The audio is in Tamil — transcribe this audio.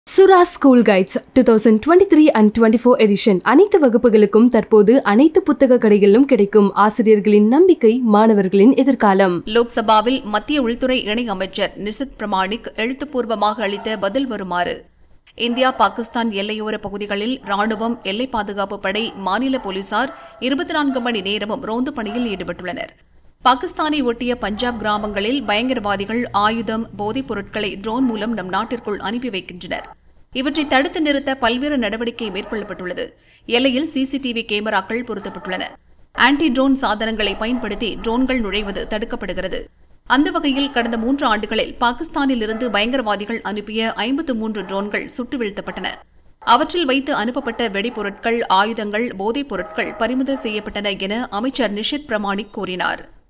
சுரா school guides two thousand twenty three and twenty four edition அனைத்து வகுப்புகளுக்கும் தற்போது அனைத்து புத்தக கடைகளிலும் கிடைக்கும் ஆசிரியர்களின் நம்பிக்கை மாணவர்களின் எதிர்காலம் லோக்சபாவில் மத்திய உள்துறை இணை அமைச்சர் நிசித் பிரமாணிக் எழுத்துப்பூர்வமாக அளித்த பதில் வருமாறு இந்தியா பாகிஸ்தான் எல்லையோர பகுதிகளில் ராணுவம் எல்லை பாதுகாப்பு படை மாநில போலீசார் இருபத்தி நான்கு மணி நேரமும் ரோந்து பணியில் ஈடுபட்டுள்ளனர் பாகிஸ்தானை ஒட்டிய பஞ்சாப் கிராமங்களில் பயங்கரவாதிகள் ஆயுதம் போதைப் பொருட்களை ட்ரோன் மூலம் நம் நாட்டிற்குள் அனுப்பி வைக்கின்றனர் இவற்றை தடுத்து நிறுத்த பல்வேறு நடவடிக்கை மேற்கொள்ளப்பட்டுள்ளது எல்லையில் சிசிடிவி கேமராக்கள் பொருத்தப்பட்டுள்ளன ஆன்டி ட்ரோன் சாதனங்களை பயன்படுத்தி ட்ரோன்கள் நுழைவது தடுக்கப்படுகிறது அந்த வகையில் கடந்த மூன்று ஆண்டுகளில் பாகிஸ்தானில் இருந்து பயங்கரவாதிகள் அனுப்பிய ஐம்பத்து மூன்று ட்ரோன்கள் சுட்டு வீழ்த்தப்பட்டன அவற்றில் வைத்து அனுப்பப்பட்ட வெடிபொருட்கள் ஆயுதங்கள் போதைப் பொருட்கள் பறிமுதல் செய்யப்பட்டன என அமைச்சர் நிஷித் பிரமாணிக் கூறினார்